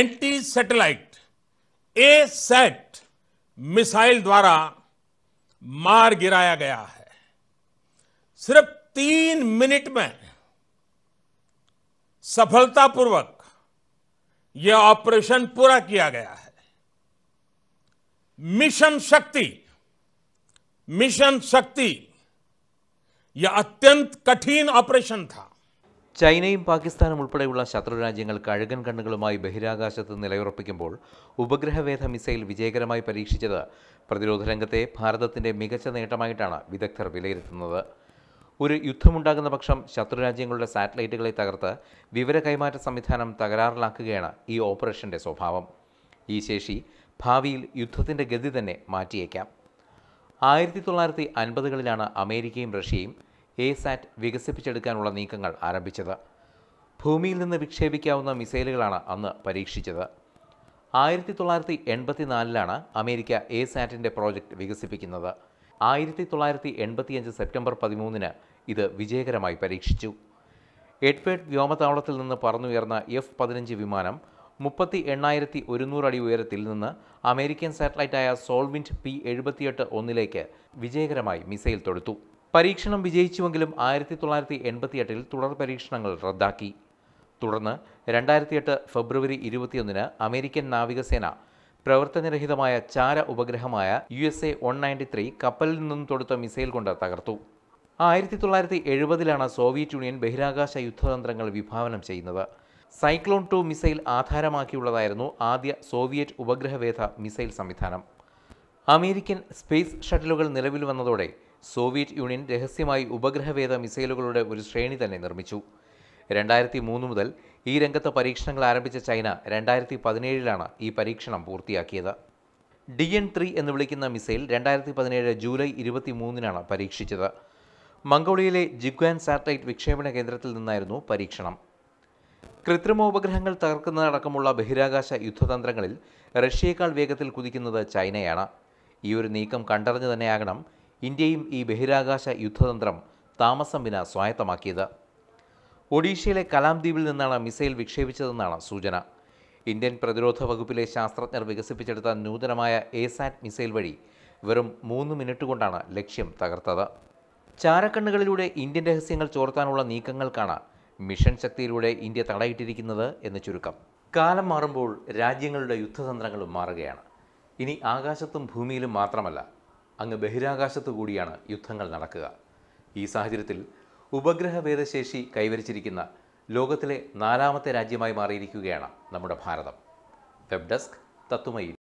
anti satellite A SAT missile द्वारा मार गिराया गया है सिर्फ तीन मिनट में सफलतापूर्वक यह ऑपरेशन पूरा किया गया है मिशन शक्ति मिशन शक्ति यह अत्यंत कठिन ऑपरेशन था ചൈനയും പാകിസ്ഥാനും ഉൾപ്പെടെയുള്ള ശത്രു രാജ്യങ്ങൾ കഴുകൻ കണ്ണുകളുമായി ബഹിരാകാശത്ത് നിലയുറപ്പിക്കുമ്പോൾ ഉപഗ്രഹവേധ മിസൈൽ വിജയകരമായി പരീക്ഷിച്ചത് പ്രതിരോധ രംഗത്തെ ഭാരതത്തിന്റെ മികച്ച നേട്ടമായിട്ടാണ് വിദഗ്ധർ വിലയിരുത്തുന്നത് ഒരു യുദ്ധമുണ്ടാകുന്ന പക്ഷം ശത്രുരാജ്യങ്ങളുടെ സാറ്റലൈറ്റുകളെ തകർത്ത് വിവര കൈമാറ്റ സംവിധാനം തകരാറിലാക്കുകയാണ് ഈ ഓപ്പറേഷന്റെ സ്വഭാവം ഈ ശേഷി ഭാവിയിൽ യുദ്ധത്തിന്റെ ഗതി തന്നെ മാറ്റിയേക്കാം ആയിരത്തി തൊള്ളായിരത്തി അൻപതുകളിലാണ് അമേരിക്കയും റഷ്യയും എ സാറ്റ് വികസിപ്പിച്ചെടുക്കാനുള്ള നീക്കങ്ങൾ ആരംഭിച്ചത് ഭൂമിയിൽ നിന്ന് വിക്ഷേപിക്കാവുന്ന മിസൈലുകളാണ് അന്ന് പരീക്ഷിച്ചത് ആയിരത്തി തൊള്ളായിരത്തി എൺപത്തിനാലിലാണ് അമേരിക്ക എ സാറ്റിൻ്റെ പ്രോജക്റ്റ് വികസിപ്പിക്കുന്നത് ആയിരത്തി തൊള്ളായിരത്തി എൺപത്തിയഞ്ച് സെപ്റ്റംബർ പതിമൂന്നിന് ഇത് വിജയകരമായി പരീക്ഷിച്ചു എഡ്വേർഡ് വ്യോമതാവളത്തിൽ നിന്ന് പറന്നുയർന്ന എഫ് പതിനഞ്ച് വിമാനം മുപ്പത്തി എണ്ണായിരത്തി ഒരുന്നൂറ് അടി ഉയരത്തിൽ നിന്ന് അമേരിക്കൻ സാറ്റലൈറ്റായ സോൾവിൻറ്റ് പി എഴുപത്തിയെട്ട് ഒന്നിലേക്ക് വിജയകരമായി മിസൈൽ തൊടുത്തു പരീക്ഷണം വിജയിച്ചുവെങ്കിലും ആയിരത്തി തൊള്ളായിരത്തി എൺപത്തിയെട്ടിൽ തുടർ പരീക്ഷണങ്ങൾ റദ്ദാക്കി തുടർന്ന് രണ്ടായിരത്തിയെട്ട് ഫെബ്രുവരി ഇരുപത്തിയൊന്നിന് അമേരിക്കൻ നാവികസേന പ്രവർത്തനരഹിതമായ ചാര ഉപഗ്രഹമായ U S A one ninety three കപ്പലിൽ നിന്നും തൊടുത്ത മിസൈൽ കൊണ്ട് തകർത്തു ആയിരത്തി തൊള്ളായിരത്തി എഴുപതിലാണ് സോവിയറ്റ് യൂണിയൻ ബഹിരാകാശ യുദ്ധതന്ത്രങ്ങൾ വിഭാവനം ചെയ്യുന്നത് സൈക്ലോൺ ടു മിസൈൽ ആധാരമാക്കിയുള്ളതായിരുന്നു ആദ്യ സോവിയറ്റ് ഉപഗ്രഹവേധ മിസൈൽ സംവിധാനം അമേരിക്കൻ സ്പേസ് ഷട്ടിലുകൾ നിലവിൽ വന്നതോടെ സോവിയറ്റ് യൂണിയൻ രഹസ്യമായി ഉപഗ്രഹവേധ മിസൈലുകളുടെ ഒരു ശ്രേണി തന്നെ നിർമ്മിച്ചു രണ്ടായിരത്തി മൂന്ന് മുതൽ ഈ രംഗത്ത് പരീക്ഷണങ്ങൾ ആരംഭിച്ച ചൈന രണ്ടായിരത്തി പതിനേഴിലാണ് ഈ പരീക്ഷണം പൂർത്തിയാക്കിയത് ഡി എൻ ത്രീ എന്ന് വിളിക്കുന്ന മിസൈൽ രണ്ടായിരത്തി പതിനേഴ് ജൂലൈ ഇരുപത്തി മൂന്നിനാണ് പരീക്ഷിച്ചത് മംഗോളിയയിലെ ജിഗ്വാൻ സാറ്റലൈറ്റ് വിക്ഷേപണ കേന്ദ്രത്തിൽ നിന്നായിരുന്നു പരീക്ഷണം കൃത്രിമോപഗ്രഹങ്ങൾ തകർക്കുന്നതടക്കമുള്ള ബഹിരാകാശ യുദ്ധതന്ത്രങ്ങളിൽ റഷ്യയേക്കാൾ വേഗത്തിൽ കുതിക്കുന്നത് ചൈനയാണ് ഈ ഒരു നീക്കം കണ്ടറിഞ്ഞു തന്നെയാകണം ഇന്ത്യയും ഈ ബഹിരാകാശ യുദ്ധതന്ത്രം താമസം വിന സ്വായത്തമാക്കിയത് ഒഡീഷയിലെ കലാം ദ്വീപിൽ നിന്നാണ് മിസൈൽ വിക്ഷേപിച്ചതെന്നാണ് സൂചന ഇന്ത്യൻ പ്രതിരോധ വകുപ്പിലെ ശാസ്ത്രജ്ഞർ വികസിപ്പിച്ചെടുത്ത നൂതനമായ എസാറ്റ് മിസൈൽ വഴി വെറും മൂന്ന് മിനിറ്റ് കൊണ്ടാണ് ലക്ഷ്യം തകർത്തത് ചാരക്കണ്ണുകളിലൂടെ ഇന്ത്യൻ രഹസ്യങ്ങൾ ചോർത്താനുള്ള നീക്കങ്ങൾക്കാണ് മിഷൻ ശക്തിയിലൂടെ ഇന്ത്യ തടയിട്ടിരിക്കുന്നത് എന്ന് ചുരുക്കം കാലം മാറുമ്പോൾ രാജ്യങ്ങളുടെ യുദ്ധതന്ത്രങ്ങളും മാറുകയാണ് ഇനി ആകാശത്തും ഭൂമിയിലും മാത്രമല്ല അങ്ങ് ബഹിരാകാശത്തു കൂടിയാണ് യുദ്ധങ്ങൾ നടക്കുക ഈ സാഹചര്യത്തിൽ ഉപഗ്രഹ ഭേദശേഷി കൈവരിച്ചിരിക്കുന്ന ലോകത്തിലെ നാലാമത്തെ രാജ്യമായി മാറിയിരിക്കുകയാണ് നമ്മുടെ ഭാരതം വെബ് ഡെസ്ക് തത്തുമയി